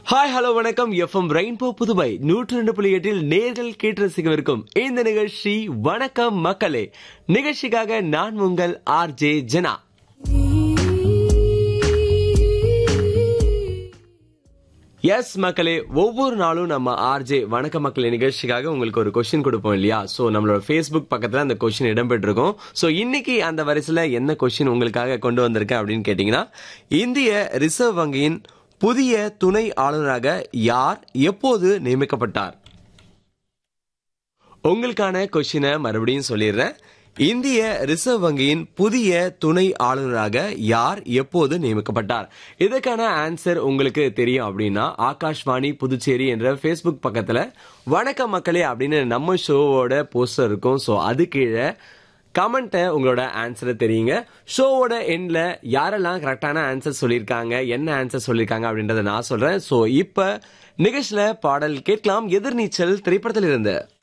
hi hello வணக்கம் FM rainbow Puduvai நூற்று ரெண்டு புள்ளி எட்டில் நேர்கள் கேட்டு ரசிக்கவிருக்கும் இந்த நிகழ்ச்சி வணக்கம் மக்களே நிகழ்ச்சிக்காக நான் உங்கள் ஆர் ஜே ஜனா எஸ் மக்களே ஒவ்வொரு நாளும் நம்ம ஆர்ஜே வணக்க மக்களே நிகழ்ச்சிக்காக உங்களுக்கு ஒரு கொஸ்டின் கொடுப்போம் இல்லையா சோ நம்மளோட ஃபேஸ்புக் பக்கத்துல அந்த கொஸ்டின் இடம்பெற்றிருக்கும் சோ இன்னைக்கு அந்த வரிசையில என்ன கொஸ்டின் உங்களுக்காக கொண்டு வந்திருக்கேன் அப்படின்னு கேட்டீங்கன்னா இந்திய ரிசர்வ் வங்கியின் புதிய துணை ஆளுநராக யார் எப்போது நியமிக்கப்பட்டார் உங்களுக்கான கொஸ்டினை மறுபடியும் சொல்லிடுறேன் இந்திய ரிசர்வ் வங்கியின் புதிய துணை ஆளுநராக யார் எப்போது நியமிக்கப்பட்டார் இதுக்கான ஆன்சர் உங்களுக்கு தெரியும் அப்படின்னா ஆகாஷ்வாணி புதுச்சேரி என்ற ஃபேஸ்புக் பக்கத்துல வணக்கம் மக்களே அப்படின்னு நம்ம ஷோவோட போஸ்டர் இருக்கும் ஸோ அது கீழே கமெண்ட்டை உங்களோட ஆன்சரை தெரியுங்க ஷோவோட எண்ட்ல யாரெல்லாம் கரெக்டான ஆன்சர் சொல்லியிருக்காங்க என்ன ஆன்சர் சொல்லியிருக்காங்க அப்படின்றத நான் சொல்றேன் ஸோ இப்போ நிகழ்ச்சியில பாடல் கேட்கலாம் எதிர்நீச்சல் திரைப்படத்தில் இருந்து